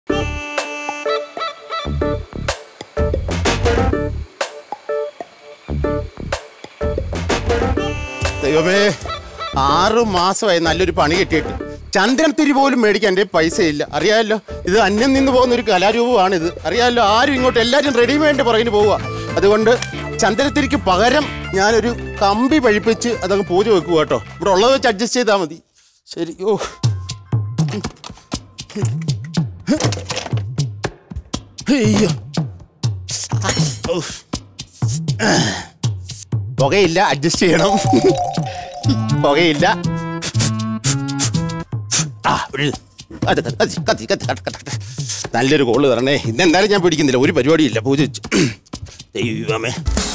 ദൈവമേ ആറ് മാസമായി നല്ലൊരു പണി കിട്ടിയിട്ട് ചന്ദ്രൻ തിരി പോലും മേടിക്കാൻ എൻ്റെ പൈസയില്ല അറിയാമല്ലോ ഇത് അന്യം നിന്ന് പോകുന്ന ഒരു കലാരൂപമാണ് ഇത് അറിയാമല്ലോ ആരും ഇങ്ങോട്ട് എല്ലാവരും റെഡിമെയ്ഡ് പുറകിന് പോവുക അതുകൊണ്ട് ചന്ദ്രത്തിരിക്ക് പകരം ഞാനൊരു കമ്പി പഴിപ്പിച്ച് അതങ്ങ് പൂജ വെക്കുക കേട്ടോ ഇവിടെ ഉള്ളത് വെച്ച് അഡ്ജസ്റ്റ് ചെയ്താൽ മതി ശരി ഓ അയ്യോ ഓ. പുകയില്ല അഡ്ജസ്റ്റ് ചെയ്യണം പുകയില്ല ആ ഒരു അത് കത്തി കത്തി കത്തി കത്തി കത്തി കത്തി. നല്ലൊരു കോള് തരണേ ഇന്നെന്തായാലും ഞാൻ പിടിക്കുന്നില്ല ഒരു പരിപാടിയില്ല പൂജ വെച്ച് ദൈവമേ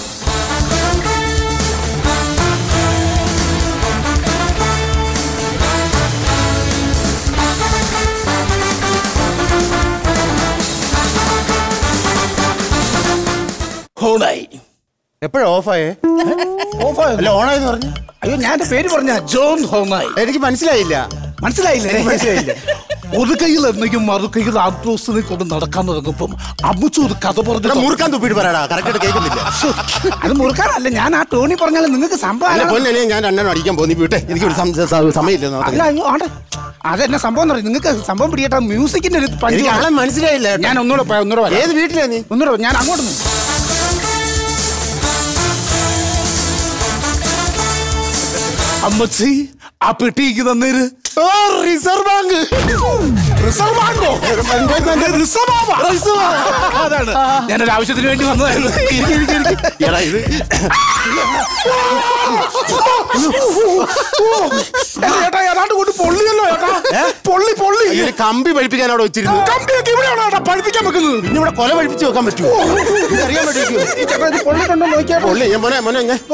ഹോണായി എപ്പോഴാ ഓഫായേ ഓഫായോ അല്ല ഓണായെന്ന് പറഞ്ഞു അയ്യോ ഞാൻ എന്റെ പേര് പറഞ്ഞ ജോൺ ഹോണായി എനിക്ക് മനസ്സിലായില്ല മനസ്സിലായില്ലേ മനസ്സിലായില്ല. ഒരു കയ്യിൽ എന്തെങ്കിലും മറു കയ്യിൽ ആർട്രോസിനെ കൊണ്ട് നടക്കാൻ തുടങ്ങുമ്പം അമ്മച്ചു ഒരു കഥ ഇവിടെ പറഞ്ഞു മുറുക്കാൻ തുപ്പിട്ട് പറയടാ കറക്റ്റ് കേൾക്കുന്നില്ല അത് മുറുക്കാനല്ല ഞാൻ ആ ടോണി പറഞ്ഞാൽ നിങ്ങൾക്ക് സംഭവം അല്ല ആരാ? പൊന്നെ ഞാൻ രണ്ടെണ്ണം അടിക്കാൻ പോകുന്നു വീട്ടെ എനിക്ക് ഒരു സം- സ- സമയമില്ല അല്ല നോക്കാൻ. അയ്യോ ആടെ അതെന്നെ സംഭവം എന്ന് പറയും നിങ്ങൾക്ക് സംഭവം പിടിക്കട്ടെ മ്യൂസിക്കിന്റെ ഒരു പഞ്ച് എനിക്ക് ആളെ മനസ്സിലായില്ല കേട്ടോ. ഞാൻ ഒന്നുകൂടെ പോയി ഒന്നുകൂടെ വരാം. ഏത് വീട്ടിലാ നീ ഒന്നുകൂടെ വരാം. ഞാൻ അങ്ങോട്ട് നിന്ന്. അമ്മച്ചി ആ പെട്ടിക്ക് തന്നേര് ഓ റിസർവ് ബാങ്ക് റിസർവ് ബാങ്കോ റിസർവ് അതാണ് ഞാനൊരു ആവശ്യത്തിന് വേണ്ടി വന്നതായിരുന്നു എടാ ഇത് എന്റെ ചേട്ടാ ഏതാണ്ട് കൊണ്ട് പൊള്ളിയല്ലോ ചേട്ടാ പൊള്ളി പൊള്ളി ഈ ഒരു കമ്പി പഴിപ്പിക്കാൻ അവിടെ വെച്ചിരുന്നു കമ്പിയൊക്കെ ഇവിടെയാണോ ചേട്ടാ പഠിപ്പിക്കാൻ വെക്കുന്നത് പിന്നെ ഇവിടെ കൊല പഴിപ്പിച്ച് വെക്കാൻ പറ്റുമോ ഇത് അറിയാൻ പറ്റുമോ ഈ ചേട്ടാ ഇത് പൊള്ളിട്ടുണ്ടോ നോക്കിയാ പൊള്ളി ഞാൻ മോനെ മോനെ ഞാൻ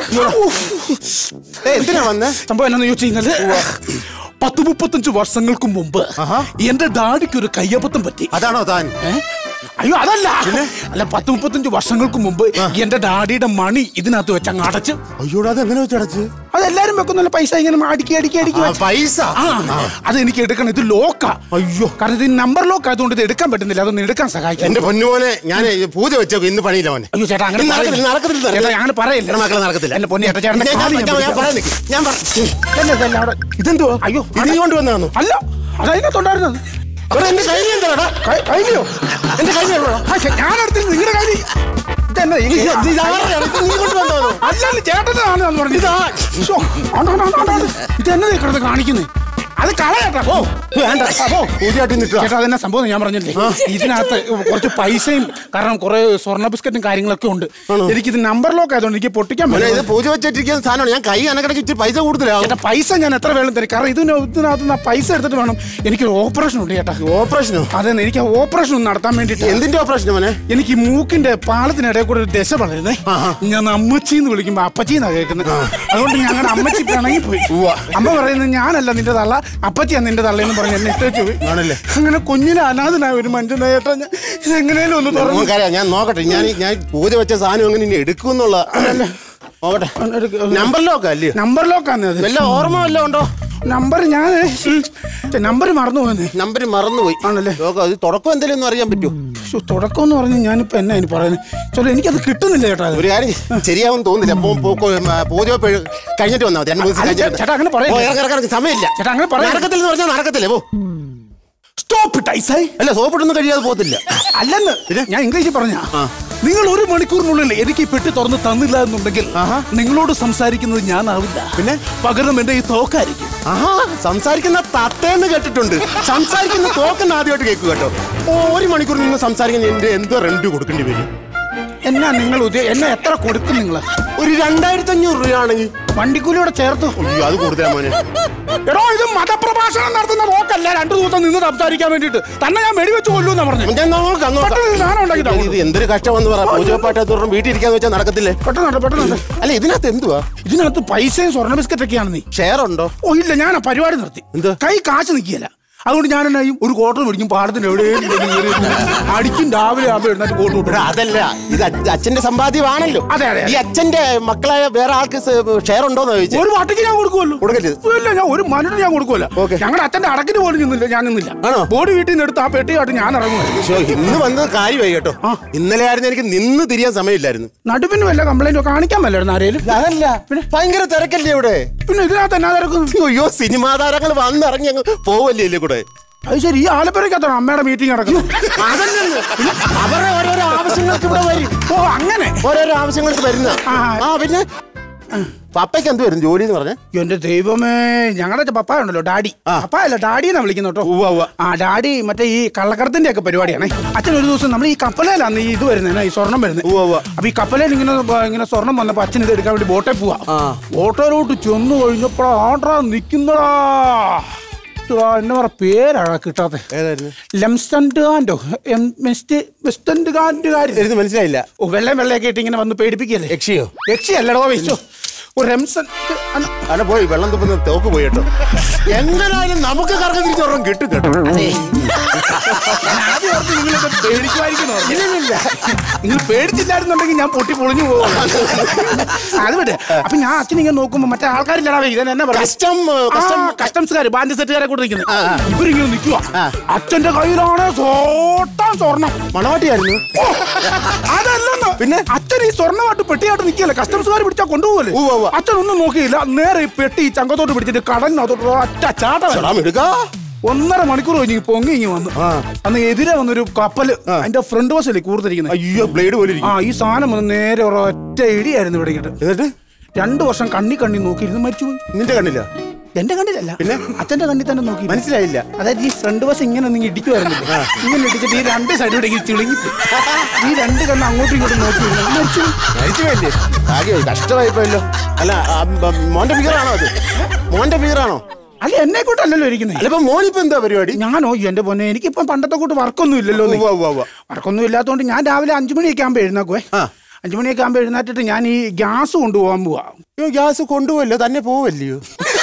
ഏ, എന്തിനാ വന്നേ സംഭവം എന്നാന്ന് ചോദിച്ചു കഴിഞ്ഞാല് പത്ത് മുപ്പത്തഞ്ച് വർഷങ്ങൾക്ക് മുമ്പ് ആഹാ. എന്റെ ഡാഡിക്ക് ഒരു കയ്യബദ്ധം പറ്റി അതാണോ താൻ ഏ? അയ്യോ അതല്ല അല്ല പത്ത് മുപ്പത്തഞ്ച് വർഷങ്ങൾക്ക് മുമ്പ് എന്റെ ഡാഡിയുടെ മണി ഇതിനകത്ത് വെച്ച് അങ്ങ് അടച്ച് അയ്യോടാ അത് എങ്ങനെ വെച്ചടച്ച് അതെല്ലാരും വെക്കുന്നല്ല പൈസ ഇങ്ങനെ അടുക്കി അടുക്കി അടുക്കി ആ, വെച്ച്. പൈസ ആ അത് എനിക്ക് എടുക്കണം ഇത് ലോക്കാ അയ്യോ കാരണം ഇത് നമ്പർ ലോക്ക് ആയതുകൊണ്ട് ഇത് എടുക്കാൻ പറ്റുന്നില്ല അതൊന്ന് എടുക്കാൻ സഹായിക്കാം എന്റെ പൊന്നുമോനെ ഞാൻ ഈ പൂജ വെച്ചേക്കും ഇന്ന് പണിയില്ല മോനെ അയ്യോ ചേട്ടാ അങ്ങനെ ഇന്ന് നടക്കത്തില്ല, പറയല്ലേ. നടക്കത്തില്ല, ചേട്ടാ നടക്കത്തില്ല. അങ്ങനെ പറയല്ലേ എന്റെ മക്കളെ നടക്കത്തില്ല എന്റെ പൊന്നി ചേട്ടാ ചേട്ടന്റെ ഞാൻ- കാല് ഞാൻ- ഞാൻ ഞാൻ പിടിക്കാം. പറയാൻ നിക്ക്. ഞാൻ പറ- ഇതല്ലേ, ഇതല്ലേ അവിടെ. ഇതെന്തുവാ അയ്യോ ഇത് നീ കൊണ്ടുവന്നാണോ അല്ല അതതിനകത്തുണ്ടായിരുന്നത് ഇവിടെ എന്റെ കയ്യിൽ എന്താടാ കൈ- കൈലിയോ എന്റെ കയ്യിൽ എവിടെടാ? ആ, ചെ- ഞാനെടുത്തില്ല നിങ്ങളുടെ കയ്യിൽ ഇതെന്നെ ഈ- ഇത് ഇത് ഇതാരുടെയാണ്? ഇത് നീ കൊണ്ടുവന്നതാണോ അല്ലല്ല ചേട്ടനാണ് എന്ന് പറഞ്ഞു ഇതാ ശ്ശോ, ആണ്ട് ആണ്ട് ആണ്ട് ആണ്ട്. ഇതെന്നെ കിടന്ന് കാണിക്കുന്നത് അത് കളയട്ടെ ഓ വേണ്ട അപ്പോ പൂജയായിട്ട് നിൽക്കുക ചേട്ടാ അതെന്നെ സംഭവം ഞാൻ പറഞ്ഞില്ലേ ഇതിനകത്ത് കുറച്ച് പൈസയും കാരണം കുറെ സ്വർണ്ണ ബിസ്ക്കറ്റും കാര്യങ്ങളൊക്കെ ഉണ്ട് എനിക്കിത് നമ്പർ ലോക്ക് ആയതുകൊണ്ട് എനിക്ക് പൊട്ടിക്കാൻ മോനെ, ഇത് പറ്റില്ല പൂജ വെച്ചിട്ടിരിക്കുന്ന സാധനമാണ് ഞാൻ കൈ അനക്കടക്ക് ഇച്ചിരി പൈസ കൂടുതലാവും ചേട്ടാ പൈസ ഞാൻ എത്ര വേണം തരും കാരണം ഇതിന് ഇതിനകത്ത് നിന്ന് ആ പൈസ എടുത്തിട്ട് വേണം എനിക്കൊരു ഓപ്പറേഷൻ ഉണ്ട് ചേട്ടാ ഓപ്പറേഷനോ അതെ എനിക്ക് ആ ഓപ്പറേഷൻ ഒന്ന് നടത്താൻ വേണ്ടിട്ട് എന്തിന്റെ ഓപ്പറേഷൻ മോനെ എനിക്ക് ഈ മൂക്കിന്റെ പാലത്തിനിടയിൽ കൂടെ ഒരു ദശ വളരുന്നേ ഞാൻ അമ്മച്ചി എന്ന് വിളിക്കുമ്പോ അപ്പച്ചി എന്നാ കേൾക്കുന്നത് അതുകൊണ്ട് ഞങ്ങളുടെ അമ്മച്ചി പിണങ്ങി പോയി അമ്മ പറയുന്നത് ഞാനല്ല നിന്റെ തള്ള അപ്പച്ചിയാ നിന്റെ തള്ളയെന്ന് പറഞ്ഞ് എന്നെ ഇട്ടേച്ചു പോയി ആണല്ലേ? അങ്ങനെ കുഞ്ഞിന് അനാഥനായ ഒരു മനുഷ്യനായ ചേട്ടാ ഞാൻ ഇതെങ്ങനെയാലും ഒന്ന് തുറന്നു നമുക്കറിയാം ഞാൻ നോക്കട്ടെ ഞാൻ ഞാൻ പൂജ വെച്ച സാധനം എങ്ങനെ ഇനി എടുക്കുന്നുള്ള നോക്കട്ടെ നമ്പർ ലോക്ക് അല്ലേ നമ്പർ ലോക്കാന്ന് അത് വല്ല ഓർമ്മ വല്ലതും ഉണ്ടോ നമ്പർ ഞാൻ നമ്പർ മറന്നു പോയെന്നേ നമ്പർ മറന്നുപോയി ആണല്ലേ? ലോക്ക് അത് തുടക്കം എന്തെങ്കിലും ഒന്ന് അറിയാൻ പറ്റുമോ ശ്ശോ, തുടക്കം എന്ന് പറഞ്ഞ് ഞാനിപ്പോ എന്നാ ഇനി പറയുന്നത് ചോ എനിക്കത് കിട്ടുന്നില്ല ചേട്ടാ അത്. ഒരു കാര്യം ചെയ്യ്. ശരിയാവും തോന്നുന്നില്ല പോ- പോ- പോ- മ, പൂജ പെ- കഴിഞ്ഞിട്ട് വന്നാൽ മതി രണ്ട് മൂന്ന് ദിവസം അല്ല, കഴിഞ്ഞിട്ട് ചേട്ടാ, അങ്ങനെ പറയല്ലേ. ഓ, ഇറങ്ങ്, ഇറങ്ങ്, ഇറങ്ങ്, സമയമില്ല ചേട്ടാ, അങ്ങനെ പറയല്ലേ. നടക്കത്തില്ല എന്ന് പറഞ്ഞാൽ നടക്കത്തില്ലേ പോ സ്റ്റോപ്പ് ഇട്ട് ഐസായി അല്ല സോപ്പിട്ടൊന്നും കഴിയാതെ പോകത്തില്ല അല്ലെന്ന് ഞാൻ ഇംഗ്ലീഷിൽ പറഞ്ഞ നിങ്ങൾ ഒരു മണിക്കൂറിനുള്ളിൽ എനിക്ക് ഈ പെട്ടി തുറന്ന് തന്നില്ല എന്നുണ്ടെങ്കിൽ നിങ്ങളോട് സംസാരിക്കുന്നത് ഞാനാവില്ല പിന്നെ പകരം എന്റെ ഈ തോക്കായിരിക്കും ആഹാ സംസാരിക്കുന്ന തത്തേന്ന് കേട്ടിട്ടുണ്ട് സംസാരിക്കുന്ന തോക്കെന്ന് ആദ്യമായിട്ട് കേൾക്കുക കേട്ടോ ഓ, ഒരു മണിക്കൂർ നിന്ന് സംസാരിക്കുന്ന എന്റെ എന്തോ റെന്റ് കൊടുക്കേണ്ടി വരും എന്നാ നിങ്ങൾ ഉദ്യ- എന്നെ എത്ര കൊടുക്കും നിങ്ങൾ ഒരു രണ്ടായിരത്തി അഞ്ഞൂറ് രൂപയാണെങ്കിൽ വണ്ടിക്കൂലിയോടെ ചേർത്തു അയ്യോ അത് കൂടുതലാ മോനെ എടോ ഇത് മതപ്രഭാഷണം നടത്തുന്ന പോക്കല്ല രണ്ടു ദിവസം നിന്ന് സംസാരിക്കാൻ വേണ്ടിട്ട് തന്നെ ഞാൻ വെടിവെച്ച് കൊല്ലൂന്നാ പറഞ്ഞു ഞാൻ നോക്കാം നോക്കാം. പെട്ടെന്ന് സാധനം ഉണ്ടാക്കി താ. ഇത് ഇത് എന്തൊരു കഷ്ടമെന്ന് പറ പൂജപ്പാട്ട് തുറന്ന് വീട്ടിൽ ഇരിക്കാന്ന് വെച്ചാൽ നടക്കത്തില്ലേ പെട്ടെന്നുണ്ട് പെട്ടെന്നുണ്ട് അല്ല ഇതിനകത്ത് എന്തുവാ ഇതിനകത്ത് പൈസയും സ്വർണ്ണ ബിസ്ക്കറ്റ് ഒക്കെയാണ് നീ ഷെയർ ഉണ്ടോ ഓ ഇല്ല ഞാൻ ആ പരിപാടി നിർത്തി എന്ത്? കൈ കാശ് നിൽക്കിയല്ല അതുകൊണ്ട് ഞാൻ എന്നാ ചെയ്യും? ഒരു കോട്ടർ മേടിക്കും പാടത്തിന് എവിടെയും അടിക്കും രാവിലെ ആകുമ്പോൾ എഴുന്നേറ്റ് കോട്ട് ഇവിടെ വിട്ടു അതല്ല ഇത് അച്ഛ- അച്ഛന്റെ സമ്പാദ്യമാണല്ലോ അതെ, അതെ, അതെ. ഈ അച്ഛന്റെ മക്കളെ വേറെ ആൾക്ക് ഷെയർ ഉണ്ടോന്ന് ചോദിച്ചു ഒരു വട്ടിക്ക് ഞാൻ കൊടുക്കുമല്ലോ കൊടുക്കരുത്. ഇല്ല ഞാൻ ഒരു മനുഷ്യന് ഞാൻ കൊടുക്കുമല്ലോ ഓക്കേ. ഞങ്ങളുടെ അച്ഛന്റെ അടക്കിന് പോലും നിന്നില്ല ഞാൻ നിന്നില്ല ആണോ? ബോഡി വീട്ടിൽ നിന്ന് എടുത്ത് ആ പെട്ടിയായിട്ട് ഞാൻ ഇറങ്ങും ശ്ശോ, ഇന്ന് വന്നത് കാര്യമായി കേട്ടോ ഇന്നലെ ആയിരുന്നു എനിക്ക് നിന്ന് തിരിയാൻ സമയമില്ലായിരുന്നു നടുവിന് വല്ല കംപ്ലൈന്റോ കാണിക്കാൻ വല്ലായിരുന്നു ആരേലും അതല്ല ഭയങ്കര തിരക്കല്ലേ ഇവിടെ പിന്നെ ഇതിനകത്ത് എന്നാ തിരക്കും അയ്യോ സിനിമാ താരങ്ങൾ വന്നിറങ്ങി അങ്ങ് പോവല്ലേ ഇതിലെ കൂടെ അത് ശരി ഈ ആലപ്പുഴക്കകത്താണ് അമ്മയുടെ മീറ്റിംഗ് നടക്കുന്നത് അതല്ലെന്ന് അവരുടെ ഓരോരോ ആവശ്യങ്ങൾക്ക് ഇവിടെ വരും ഓ അങ്ങനെ ഓരോരോ ആവശ്യങ്ങൾക്ക് വരുന്ന ആ. ആ പിന്നെ പപ്പയ്ക്ക് എന്ത് വരും ജോലി എന്ന് പറഞ്ഞ എന്റെ ദൈവമേ ഞങ്ങളുടെ പപ്പ ഉണ്ടല്ലോ ഡാഡി പപ്പ അല്ല ഡാഡി എന്നാ വിളിക്കുന്നു കേട്ടോ ഉവ്വ ഉവ്വ ആ ഡാഡി മറ്റേ ഈ കള്ളക്കടത്തിന്റെ ഒക്കെ പരിപാടിയാണ് അച്ഛൻ ഒരു ദിവസം നമ്മൾ ഈ കപ്പലയിലാണ് ഈ ഇത് വരുന്നത് ഈ സ്വർണം വരുന്നത് ഉവ്വ ഉവ്വ അപ്പൊ ഈ കപ്പലയിൽ ഇങ്ങനെ ബ- ഇങ്ങനെ സ്വർണം വന്നപ്പോ അച്ഛൻ ഇത് എടുക്കാൻ വേണ്ടി ബോട്ടേ പോവാ ബോട്ടയിലോട്ട് ചെന്ന് കഴിഞ്ഞപ്പോഴാ ആട്രാ നിക്കുന്നടാ ഇതാ, എന്നാ പറ പേരാണ് കിട്ടാത്ത ഏതായിരുന്നു ലെംസ്റ്റന്റ് ഗാൻഡോ വെസ്റ്റന്റ് ഗാൻഡുകാരി എനിക്ക് മനസ്സിലായില്ല ഓ വെള്ളം വെള്ളയൊക്കെ ഇട്ട് ഇങ്ങനെ വന്ന് പേടിപ്പിക്കല്ലേ യക്ഷിയോ യക്ഷി അല്ലടോ വെച്ചോ ഓ റംസൻ അല്ല പോയി വെള്ളം തുപ്പുന്ന തോക്ക് പോയി കേട്ടോ എങ്ങനായാലും നമുക്ക് കറക്കം തിരിച്ചോറും കിട്ടും കേട്ടോ ആദ്യം ഓർത്ത് നിങ്ങളൊക്കെ പേടിക്കുമായിരിക്കണോ നിങ്ങൾ പേടിച്ചില്ലായിരുന്നുണ്ടെങ്കിൽ ഞാൻ പൊട്ടി പൊളിഞ്ഞു പോകും അത് വിട് അപ്പൊ ഞാൻ അച്ഛൻ ഇങ്ങനെ നോക്കുമ്പോ മറ്റേ ആൾക്കാരില്ലടാ ഇതെന്നെ എന്നാ പറയാ കസ്റ്റം കസ്റ്റം കസ്റ്റംസുകാർ ബാൻഡ് സെറ്റുകാരെ കൂടെ നിൽക്കുന്നത് ഇവരിങ്ങനെ നിൽക്കുക അച്ഛന്റെ കയ്യിലാണ് സോട്ടാൻ സ്വർണം മണവാട്ടിയായിരുന്നു ഓ, അതല്ലെന്ന് പിന്നെ അച്ഛൻ ഈ സ്വർണ്ണമായിട്ട് പെട്ടിയായിട്ട് നിൽക്കല്ലേ കസ്റ്റംസുകാർ പിടിച്ചാൽ കൊണ്ടുപോകല്ലേ ഉവ്വ് ഉവ്വ്. അച്ഛൻ ഒന്നും നോക്കിയില്ല നേരെ ഈ പെട്ടി ഈ ചങ്കത്തോട്ട് പിടിച്ചിട്ട് കടലിനകത്തോട്ട് ഒറ്റ ചാട്ട സലാം എടുക്കാ ഒന്നര മണിക്കൂർ കഴിഞ്ഞ് ഇങ്ങ് പൊങ്ങി ഇങ്ങ് വന്നു ആ. അന്ന് എതിരെ വന്നൊരു കപ്പല് അതിന്റെ ഫ്രണ്ട് വശല്ലേ കൂർത്തിരിക്കുന്നത് അയ്യോ ബ്ലേഡ് പോലെ ആ ഇരിക്കും ഈ സാധനം വന്ന് നേരെ ഒരൊറ്റ ഇടിയായിരുന്നു ഇവിടെ ഇങ്ങോട്ട് എന്നിട്ട് രണ്ടു വർഷം കണ്ണി കണ്ണി നോക്കിയിരുന്നു മരിച്ചുപോയി നിന്റെ കണ്ണില്ല എന്റെ കണ്ണിലല്ല പിന്നെ അച്ഛന്റെ കണ്ണിൽ തന്നെ നോക്കി മനസ്സിലായില്ല അതായത് ഈ ഫ്രണ്ട് വശം ഇങ്ങനെ നിങ്ങൾ ഇടിക്കുമായിരുന്നില്ല ഇങ്ങനെ ഇടിച്ചിട്ട് ഈ രണ്ട് സൈഡിലൂടെ ഇങ്ങനെ ചിളുങ്ങി ഈ രണ്ട് കണ്ണ് അങ്ങോട്ടും ഇങ്ങോട്ടും നോക്കി മരിച്ചു മരിച്ചുപോയില്ലേ ഭാഗ്യമായി കഷ്ടമായിപ്പോയല്ലോ അല്ല ആ, ബ- മോന്റെ ഫിഗറാണോ അത് മോന്റെ ഫിഗറാണോ അല്ല എന്നെ കൂട്ടല്ലല്ലോ ഇരിക്കുന്നത് അല്ല ഇപ്പൊ മോനിപ്പോ എന്താ പരിപാടി ഞാനോ എന്റെ പൊന്നെ എനിക്കിപ്പം പണ്ടത്തെ കൂട്ട് വർക്കൊന്നും ഇല്ലല്ലോ ഉവ്വ, ഉവ്വ, ഉവ്വ. വർക്കൊന്നും ഇല്ലാത്തതുകൊണ്ട് ഞാൻ രാവിലെ അഞ്ചു മണിയൊക്കെ ആകുമ്പോൾ എഴുന്നേക്കുവേ ആ. അഞ്ചു മണിയൊക്കെ ആകുമ്പോൾ എഴുന്നേറ്റിട്ട് ഞാൻ ഈ ഗ്യാസ് കൊണ്ടുപോകാൻ പോവാ അയ്യോ ഗ്യാസ് കൊണ്ടുപോവല്ലോ തന്നെ പോവല്ലയോ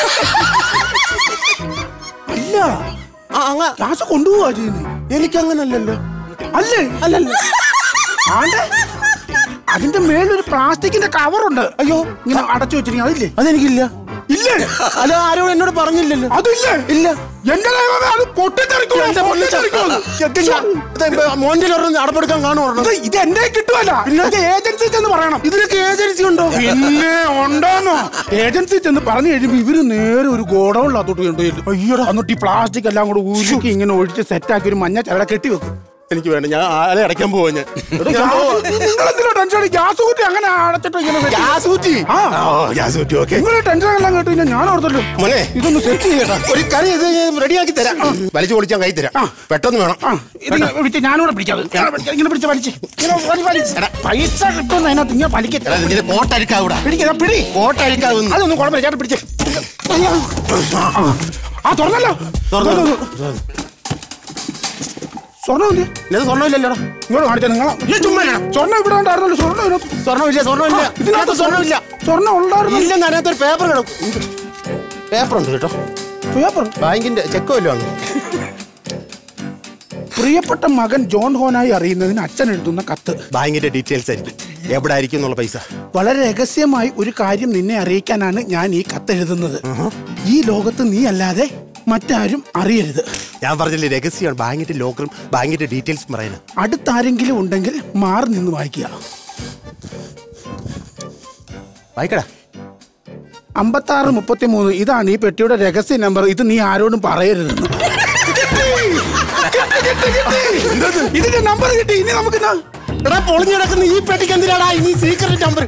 അല്ല ആ അങ്ങ ഗ്യാസ് കൊണ്ടുപോവാ ചെയ്യുന്നത് എനിക്കങ്ങനല്ലല്ലോ അല്ലേ അല്ലല്ല ആണ്ടെ അതിന്റെ മേലൊരു പ്ലാസ്റ്റിക്കിന്റെ കവറുണ്ട് അയ്യോ ഇങ്ങനെ അടച്ചു വെച്ചിരിക്കുന്നത് അതില്ലേ അതെനിക്കില്ല ഇല്ലേ അല്ല ആരോടും എന്നോട് പറഞ്ഞില്ലല്ലോ അതില്ലേ ഇല്ല എന്റെ ദൈവമേ, അത് പൊട്ടിത്തെറിക്കും, എന്റെ പൊന്നു ചെ- പൊട്ടിത്തെറിക്കും അത്. ചെക്കൻ ഞാൻ- ഇത് ഇപ്പൊ മോന്റെ ഒരെണ്ണം അടപ്പെടുക്കാൻ കാണുവാണ് ഇത് ഇത് എന്റെ കിട്ടുമല്ല ഇത് ഏജൻസി ചെന്ന് പറയണം ഇതിനൊക്കെ ഏജൻസി ഉണ്ടോ പിന്നെ ഉണ്ടോന്നോ ഏജൻസി ചെന്ന് പറഞ്ഞു കഴിയുമ്പോ ഇവര് നേരെ ഒരു ഗോഡൌണിനകത്തോട്ട് കൊണ്ടുപോയി അയ്യോടാ എന്നിട്ട് ഈ പ്ലാസ്റ്റിക് എല്ലാം കൂടെ ഊരുക്കി ഇങ്ങനെ ഒഴിച്ച് സെറ്റാക്കി ഒരു മഞ്ഞ ചവല കെട്ടി വെക്കും എനിക്ക് വേണ്ട ഞാൻ ആളെ അടയ്ക്കാൻ പോവാ ഞാൻ നിങ്ങളെന്തിനാ ടെൻഷൻ ഗ്യാസ് കൂട്ടി അങ്ങനെ അടച്ചിട്ട് ഇങ്ങനെ set- ഗ്യാസ് ഊറ്റി ആ. ഗ്യാസ് ഊറ്റി ഓക്കെ നിങ്ങൾ ടെൻഷൻ എല്ലാം കേട്ട് കഴിഞ്ഞാൽ ഞാൻ ഓർത്തല്ലോ മോനെ ഇതൊന്ന് സെറ്റ് ചെയ്യട്ടാ ഒരു കറി ഇത് റെഡിയാക്കി തരാം വലിച്ചു പൊളിച്ചാൻ കൈ തരാം പെട്ടെന്ന് വേണം ആ ഇത് ഇങ്ങനെ പിടിച്ച് ഞാനിവിടെ പിടിച്ചത് ഇങ്ങനെ പിടിച്ച് ഇങ്ങനെ പിടിച്ച് വലിച്ച് ഇങ്ങനെ വലി- വലിച്ച്. പൈസ കിട്ടുന്ന അതിനകത്ത് ഇങ്ങനെ വലിക്കട്ടെ എടാ, നിന്റെ കോട്ടരിക്കാവൂടാ പിടിക്കുക പിടി കോട്ടരിക്കാവുന്നു അതൊന്നും കുഴപ്പമില്ല ചേട്ടൻ പിടിച്ച് അയ്യോ. ആ. ആ തുറന്നല്ലോ തുറന്നു. തുറന്നു. സ്വർണ്ണം എന്ത് ഇത് സ്വർണ്ണമില്ലല്ലോടാ ഇങ്ങോട്ട് കാണിച്ചാ നിങ്ങളെ ഈ ചുമ്മാ ഇടണം. സ്വർണ്ണം ഇവിടെ ഉണ്ടായിരുന്നല്ലോ സ്വർണ്ണം ഇതിനകത്ത്. സ്വർണ്ണമില്ല സ്വർണ്ണമില്ല ഇതിനകത്ത് സ്വർണ്ണമില്ല സ്വർണ്ണം ഉണ്ടായിരുന്നു ഇല്ലെന്ന് അതിനകത്തൊരു പേപ്പർ കിടക്കും പേപ്പർ ഉണ്ട് കേട്ടോ പേപ്പർ ബാങ്കിന്റെ ചെക്ക് വല്ലതും ആണ് പ്രിയപ്പെട്ട മകൻ ജോൺ ഹോനായി അറിയുന്നതിന് അച്ഛൻ എഴുതുന്ന കത്ത് ബാങ്കിന്റെ ഡീറ്റെയിൽസ് ആയിരിക്കും എവിടെ ആയിരിക്കും എന്നുള്ള പൈസ വളരെ രഹസ്യമായി ഒരു കാര്യം നിന്നെ അറിയിക്കാനാണ് ഞാൻ ഈ കത്ത് എഴുതുന്നത് ഈ ലോകത്ത് നീ അല്ലാതെ മറ്റാരും അറിയരുത് ഞാൻ പറഞ്ഞില്ലേ രഹസ്യമാണ് ബാങ്കിന്റെ ലോക്കറും ബാങ്കിന്റെ ഡീറ്റെയിൽസും പറയുന്നത് അടുത്താരെങ്കിലും ഉണ്ടെങ്കിൽ മാറി നിന്ന് വായിക്കുക വായിക്കടാ അമ്പത്താറ് മുപ്പത്തി മൂന്ന് ഇതാണ് ഈ പെട്ടിയുടെ രഹസ്യ നമ്പർ ഇത് നീ ആരോടും പറയരുതെന്ന് ഇതിന്റെ നമ്പർ കിട്ടി ഇനി നമുക്ക് ഇതാ. എടാ പൊളിഞ്ഞു കിടക്കുന്ന ഈ പെട്ടിക്ക് എന്തിനാടാ ഇനി സീക്രട്ട് നമ്പർ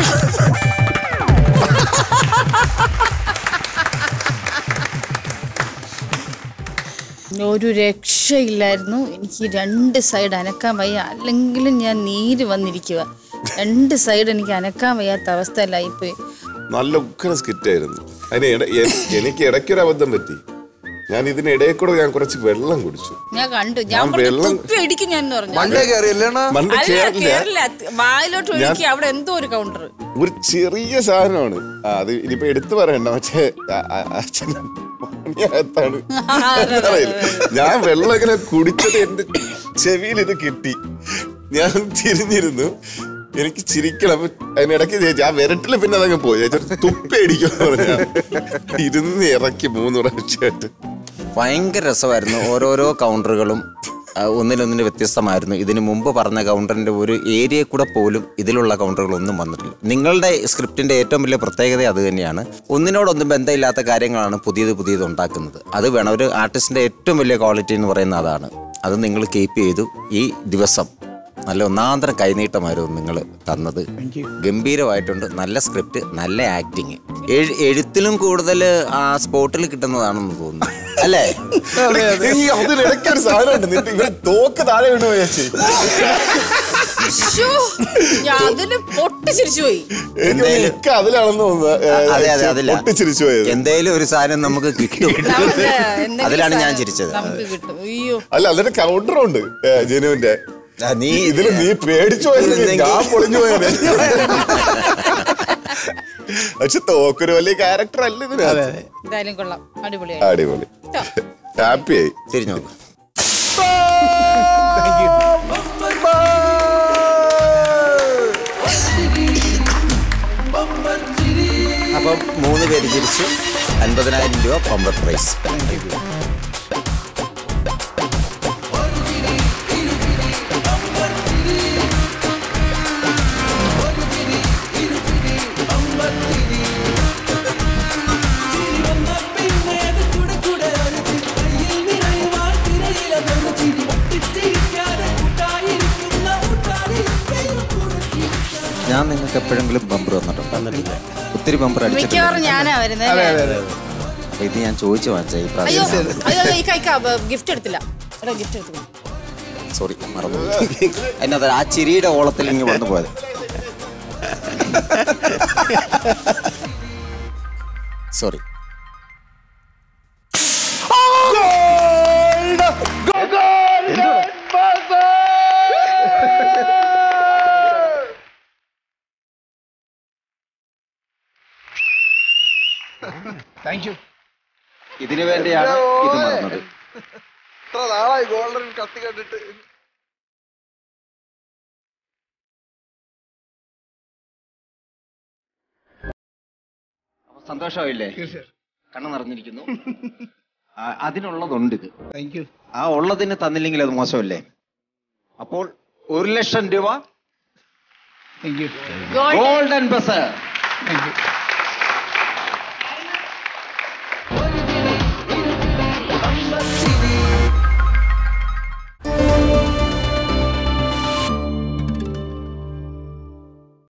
ഒരു രക്ഷയില്ലായിരുന്നു എനിക്ക് രണ്ട് സൈഡ് അനക്കാൻ വയ്യ അല്ലെങ്കിലും ഞാൻ നീര് വന്നിരിക്കുക രണ്ട് സൈഡ് എനിക്ക് അനക്കാൻ വയ്യാത്ത അവസ്ഥയിലായിപ്പോയി നല്ല ഉഗ്ര സ്കിറ്റായിരുന്നു അതിന് ഇട- എ- എനിക്ക് ഇടയ്ക്കൊരു അബദ്ധം പറ്റി ഞാൻ ഇതിനിടയിൽ കൂടെ ഞാൻ കുറച്ച് വെള്ളം കുടിച്ചു ഞാൻ കണ്ടു ഞാൻ ഞാൻ പറഞ്ഞു വെള്ളം- തുപ്പി അടിക്കും ഞാൻ പറഞ്ഞു മണ്ടേ കയറിയല്ലേണ മണ്ട അല്ല കേറില്ല കേറില്ല വായിലോട്ട് ഒഴുക്കി അവിടെ എന്തോ ഒരു കൗണ്ടർ ഒരു ചെറിയ സാധനമാണ് ആ, അത് ഇനിയിപ്പോ എടുത്തു പറയണ്ട പക്ഷേ ആ, ആ, അച്ഛൻ അകത്താണ് അറിയില്ല. ഞാൻ വെള്ളം ഇങ്ങനെ കുടിച്ചത് എന്റെ ചെവിയിൽ ഇത് കിട്ടി ഞാൻ തിരിഞ്ഞിരുന്നു എനിക്ക് ചിരിക്കണം അപ്പൊ അതിനിടയ്ക്ക് ചേച്ചി ആ വിരട്ടില് പിന്നെ അതങ്ങ് പോയി ചേച്ചി തുപ്പി അടിക്കുമെന്ന് പറഞ്ഞാ ഇരുന്ന് ഇറക്കി മൂന്ന് പ്രാവശ്യമായിട്ട് ഭയങ്കര രസമായിരുന്നു ഓരോരോ കൗണ്ടറുകളും ആ, ഒന്നിനൊന്നിന് വ്യത്യസ്തമായിരുന്നു ഇതിന് മുമ്പ് പറഞ്ഞ കൗണ്ടറിന്റെ ഒരു ഏരിയ കൂടെ പോലും ഇതിലുള്ള കൗണ്ടറുകളൊന്നും വന്നിട്ടില്ല നിങ്ങളുടെ സ്ക്രിപ്റ്റിന്റെ ഏറ്റവും വലിയ പ്രത്യേകത അത് തന്നെയാണ് ഒന്നിനോടൊന്നും ബന്ധമില്ലാത്ത കാര്യങ്ങളാണ് പുതിയത് പുതിയത് ഉണ്ടാക്കുന്നത് അത് വേണം ഒരു ആർട്ടിസ്റ്റിന്റെ ഏറ്റവും വലിയ ക്വാളിറ്റി എന്ന് പറയുന്നത് അതാണ് അത് നിങ്ങൾ കീപ്പ് ചെയ്തു ഈ ദിവസം നല്ല ഒന്നാന്തരം കൈനീട്ടമായിരുന്നു നിങ്ങൾ തന്നത് ഗംഭീരമായിട്ടുണ്ട് നല്ല സ്ക്രിപ്റ്റ് നല്ല ആക്ടിങ് എഴുത്തിലും കൂടുതൽ ആ സ്പോട്ടിൽ കിട്ടുന്നതാണെന്ന് തോന്നുന്നു അല്ലേ ഈ അതിനിടയ്ക്ക് ഒരു സാധനം ഉണ്ട് നിന്റെ ഇവര് തോക്ക് താഴെ വീണു പോയി ചേച്ചി ശ്ശോ, ഞാൻ അതിന് പൊട്ടി ചിരിച്ചു പോയി എനിക്ക് തോന്നുന്നു ഇക്ക അതിലാണെന്ന് തോന്നുന്നത് അതെ അതെ അതില്ല പൊട്ടിച്ചിരിച്ചു പോയത് എന്തേലും ഒരു സാധനം നമുക്ക് കിട്ടും നമുക്ക് എന്തെങ്കിലും അതിലാണ് ഞാൻ സാധനം ചിരിച്ചത് നമുക്ക് കിട്ടും അയ്യോ അല്ല അതിന്റെ കൗണ്ടറുണ്ട് ജനുവിന്റെ ആ, നീ ഇതില് നീ പേടിച്ചു പോയത് ഞാൻ പൊളിഞ്ഞു പോയത് പക്ഷെ തോക്കൊരു വലിയ ക്യാരക്ടർ അല്ല ഇതിനകത്ത് എന്തായാലും കൊള്ളാം അടിപൊളിയായി അടിപൊളി ഹാപ്പിയായി തിരിഞ്ഞു നോക്ക് അപ്പം മൂന്ന് പേര് ചിരിച്ചു അൻപതിനായിരം രൂപ പമ്പർ പ്രൈസ് ഞാൻ നിങ്ങൾക്ക് എപ്പോഴെങ്കിലും ബമ്പർ തന്നിട്ടുണ്ടോ ഒത്തിരി ബമ്പർ മിക്കവാറും അടിച്ചിട്ടുണ്ട് ഞാനാ വരുന്നത് അല്ലേ? അപ്പൊ ഇത് ഞാൻ ചോദിച്ചു വാങ്ങിച്ച ഈ അയ്യോ പ്രാവശ്യം അയ്യോ അയ്യോ, ഈ കൈക്ക ഗിഫ്റ്റ് എടുത്തില്ല എടാ ഗിഫ്റ്റ് എടുത്തില്ല സോറി മറന്നു അതിനകത്ത് ആ ചിരിയുടെ ഓളത്തിൽ ഇങ്ങ് വന്നു പോയത് സോറി താങ്ക് യു ഇതിനു വേണ്ടിയാണ് ഇത് മറന്നത് ഇത്ര നാളായി ഗോൾഡൻ കത്തി കണ്ടിട്ട് അപ്പൊ സന്തോഷമായില്ലേ കണ്ണു നിറഞ്ഞിരിക്കുന്നു ആ, അതിനുള്ളതുണ്ട് ഇത് താങ്ക് യു ആ ഉള്ളതിന് തന്നില്ലെങ്കിൽ അത് മോശമല്ലേ അപ്പോൾ ഒരു ലക്ഷം രൂപ thank you gold golden bus thank U